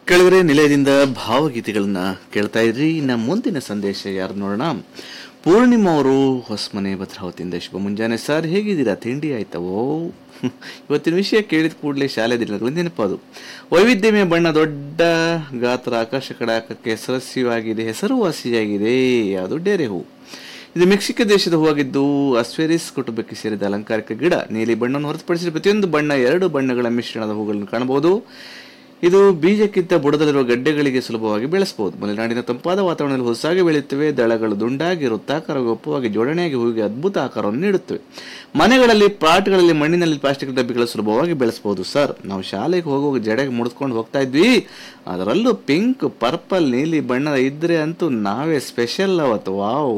ಕೆಳಗರೆ ನಿಲಯದಿಂದ ಭಾವಗೀತೆಗಳನ್ನ ಕೇಳ್ತಾ ಇದ್ರಿ ಇನ್ನ ಮುಂದಿನ ಸಂದೇಶ ಯಾರು ನೋಡೋಣ ಪೂರ್ಣಿಮಾ ಅವರು ಹೊಸಮನೆ ಭದ್ರಾವತಿಯಿಂದ ಶುಭ ಮುಂಜಾನೆ ಸರ್ ಹೇಗಿದ್ದೀರಾ ತಿಂಡಿ ಆಯ್ತಾ ಓ ಇವತ್ತಿನ ವಿಷಯ ಕೇಳಿದ ಕೂಡಲೇ ಶಾಲೆ ದಿನಗಳು ನೆನಪದು ವೈವಿಧ್ಯಮಯ ಬಣ್ಣ ದೊಡ್ಡ ಗಾತ್ರ ಆಕಾಶ ಕಡಾಕಕ್ಕೆ ಸರಸ್ಯವಾಗಿದೆ ಹೆಸರುವಾಸಿಯಾಗಿದೆ ಅದು ಡೇರೆ ಹೂ ಇದು ಮೆಕ್ಸಿಕೋ ದೇಶದ ಹೂವಾಗಿದ್ದು ಅಸ್ವೆರಿಸ್ ಕುಟುಂಬಕ್ಕೆ ಸೇರಿದ ಅಲಂಕಾರಿಕ ಗಿಡ ನೀಲಿ ಬಣ್ಣವನ್ನು ಹೊರತುಪಡಿಸಿ ಪ್ರತಿಯೊಂದು ಬಣ್ಣ ಎರಡು ಬಣ್ಣಗಳ ಮಿಶ್ರಣದ ಹೂಗಳನ್ನು ಕಾಣಬಹುದು ಇದು ಬೀಜಕ್ಕಿಂತ ಬುಡದಲ್ಲಿರುವ ಗಡ್ಡೆಗಳಿಗೆ ಸುಲಭವಾಗಿ ಬೆಳೆಸಬಹುದು ಮಲೆನಾಡಿನ ತಂಪಾದ ವಾತಾವರಣದಲ್ಲಿ ಹೊಸಾಗಿ ಬೆಳೆಯುತ್ತವೆ ದಳಗಳು ದುಂಡಾಗಿ ವೃತ್ತಾಕಾರ ಒಪ್ಪವಾಗಿ ಜೋಡಣೆಯಾಗಿ ಹೂವಿಗೆ ಅದ್ಭುತ ಆಕಾರವನ್ನು ನೀಡುತ್ತವೆ ಮನೆಗಳಲ್ಲಿ ಪಾಟ್ಗಳಲ್ಲಿ ಮಣ್ಣಿನಲ್ಲಿ ಪ್ಲಾಸ್ಟಿಕ್ ಡಬ್ಬಿಗಳು ಸುಲಭವಾಗಿ ಬೆಳೆಸಬಹುದು ಸರ್ ನಾವು ಶಾಲೆಗೆ ಹೋಗುವಾಗ ಜಡೆಗೆ ಮುಡಿಸ್ಕೊಂಡು ಹೋಗ್ತಾ ಇದ್ವಿ ಅದರಲ್ಲೂ ಪಿಂಕ್ ಪರ್ಪಲ್ ನೀಲಿ ಬಣ್ಣದ ಇದ್ರೆ ಅಂತೂ ನಾವೇ ಸ್ಪೆಷಲ್ ಅವತ್ತು ವಾವ್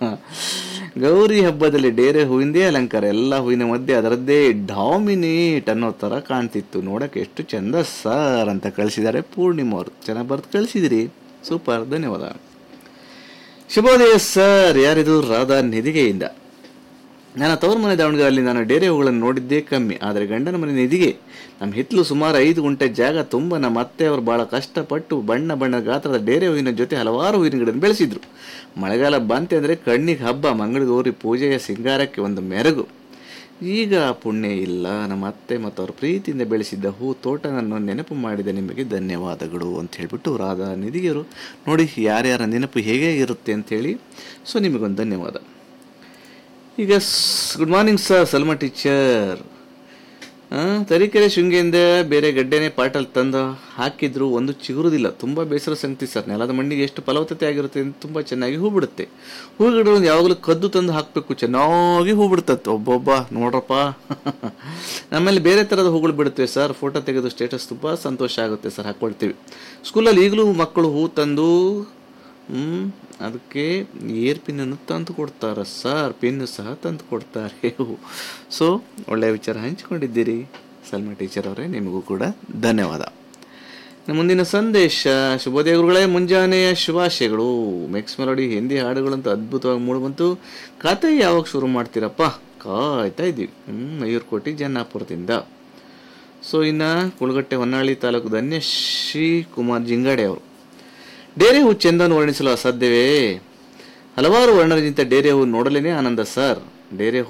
ಗೌರಿ ಹಬ್ಬದಲ್ಲಿ ಡೇರೆ ಹೂವಿಂದೇ ಅಲಂಕಾರ ಎಲ್ಲ ಹೂವಿನ ಮಧ್ಯೆ ಅದರದ್ದೇ ಡಾಮಿನೇಟ್ ಅನ್ನೋ ತರ ಕಾಣ್ತಿತ್ತು ನೋಡಕ್ಕೆ ಎಷ್ಟು ಚಂದ ಸರ್ ಅಂತ ಕಳಿಸಿದ್ದಾರೆ ಪೂರ್ಣಿಮಾ ಅವರು ಚೆನ್ನಾಗಿ ಬರ್ದು ಕಳಿಸಿದಿರಿ ಸೂಪರ್ ಧನ್ಯವಾದ ಶುಭೋದಯ ಸರ್ ಯಾರಿದು ರಾಧಾ ನಿಧಿಗೆಯಿಂದ ನನ್ನ ತವರು ಮನೆ ದಾವಣಗೆರೆಯಲ್ಲಿ ನಾನು ಡೇರೆ ಹೂಗಳನ್ನು ನೋಡಿದ್ದೇ ಕಮ್ಮಿ ಆದರೆ ಗಂಡನ ಮನೆ ನಿಧಿಗೆ ನಮ್ಮ ಹಿತ್ಲು ಸುಮಾರು ಐದು ಗುಂಟೆ ಜಾಗ ತುಂಬ ನಮ್ಮ ಅತ್ತೆಯವರು ಬಹಳ ಕಷ್ಟಪಟ್ಟು ಬಣ್ಣ ಬಣ್ಣ ಗಾತ್ರದ ಡೇರೆ ಹೂವಿನ ಜೊತೆ ಹಲವಾರು ಹೂವಿನ ಗಿಡವನ್ನು ಬೆಳೆಸಿದ್ರು ಮಳೆಗಾಲ ಬಂತೆ ಅಂದರೆ ಕಣ್ಣಿಗೆ ಹಬ್ಬ ಮಂಗಳಗೌರಿ ಪೂಜೆಯ ಸಿಂಗಾರಕ್ಕೆ ಒಂದು ಮೆರಗು ಈಗ ಆ ಪುಣ್ಯ ಇಲ್ಲ ನಮ್ಮ ಅತ್ತೆ ಮತ್ತು ಅವ್ರ ಪ್ರೀತಿಯಿಂದ ಬೆಳೆಸಿದ್ದ ಹೂ ತೋಟವನ್ನು ನೆನಪು ಮಾಡಿದ ನಿಮಗೆ ಧನ್ಯವಾದಗಳು ಅಂತ ಹೇಳ್ಬಿಟ್ಟು ರಾಧಾ ನಿಧಿಗೆಯರು ನೋಡಿ ಯಾರ್ಯಾರ ನೆನಪು ಹೇಗೆ ಇರುತ್ತೆ ಅಂತೇಳಿ ಸೊ ನಿಮಗೊಂದು ಧನ್ಯವಾದ ಈಗ good morning sir Salma teacher Tarikere ಶೃಂಗೆಯಿಂದ ಬೇರೆ ಗಡ್ಡೆನೆ ಪಾಟಲ್ಲಿ ತಂದು ಹಾಕಿದ್ರು ಒಂದು ಚಿಗುರುದಿಲ್ಲ ತುಂಬ ಬೇಸರ ಸಂಗತಿ ಸರ್ ನೆಲದ ಮಣ್ಣಿಗೆ ಎಷ್ಟು ಫಲವತ್ತತೆ ಆಗಿರುತ್ತೆ ಅಂತ ತುಂಬ ಚೆನ್ನಾಗಿ ಹೂ ಬಿಡುತ್ತೆ ಹೂ ಗಿಡಗಳನ್ನು ಯಾವಾಗಲೂ ಕದ್ದು ತಂದು ಹಾಕಬೇಕು ಚೆನ್ನಾಗಿ ಹೂ ಬಿಡ್ತತ್ತೆ ಒಬ್ಬೊಬ್ಬ ನೋಡ್ರಪ್ಪ ನಮ್ಮಲ್ಲಿ ಬೇರೆ ಥರದ ಹೂಗಳು ಬಿಡುತ್ತವೆ ಸರ್ ಫೋಟೋ ತೆಗೆದು ಸ್ಟೇಟಸ್ ತುಂಬ ಸಂತೋಷ ಆಗುತ್ತೆ ಸರ್ ಹಾಕ್ಕೊಳ್ತೀವಿ ಸ್ಕೂಲಲ್ಲಿ ಈಗಲೂ ಮಕ್ಕಳು ಹೂ ತಂದು ಹ್ಮ್ ಅದಕ್ಕೆ ಏರ್ ಪಿನ್ನನ್ನು ತಂದು ಕೊಡ್ತಾರೆ ಸರ್ ಪಿನ್ನು ಸಹ ತಂದು ಕೊಡ್ತಾರೆ ಸೊ ಒಳ್ಳೆಯ ವಿಚಾರ ಹಂಚಿಕೊಂಡಿದ್ದೀರಿ ಸಲ್ಮಾ ಟೀಚರ್ ಅವರೇ ನಿಮಗೂ ಕೂಡ ಧನ್ಯವಾದ ಇನ್ನು ಮುಂದಿನ ಸಂದೇಶ ಶುಭೋದಯ ಗುರುಗಳೇ ಮುಂಜಾನೆಯ ಶುಭಾಶಯಗಳು ಮೆಕ್ಸ್ ಮೆಲೋಡಿ ಹಿಂದಿ ಹಾಡುಗಳಂತೂ ಅದ್ಭುತವಾಗಿ ಮೂಡಿಬಂತು ಕತೆ ಯಾವಾಗ ಶುರು ಮಾಡ್ತೀರಪ್ಪ ಕಾಯ್ತಾ ಇದ್ದೀವಿ ಹ್ಞೂ ಮಯೂರ್ಕೋಟಿ ಜನ್ನಾಪುರದಿಂದ ಸೊ ಇನ್ನು ಕುಳಗಟ್ಟೆ ಹೊನ್ನಾಳಿ ತಾಲೂಕು ಧನ್ಯಶ್ರೀ ಕುಮಾರ್ ಜಿಂಗಾಡೆ ಅವರು ಡೇರೆ ಹೂ ಚೆಂದನ್ನು ವರ್ಣಿಸಲು ಅಸಾಧ್ಯವೇ ಹಲವಾರು ವರ್ಣರಿಗಿಂತ ಡೇರೆ ಹೂ ನೋಡಲೇನೆ ಆನಂದ ಸರ್ ಡೇರೆ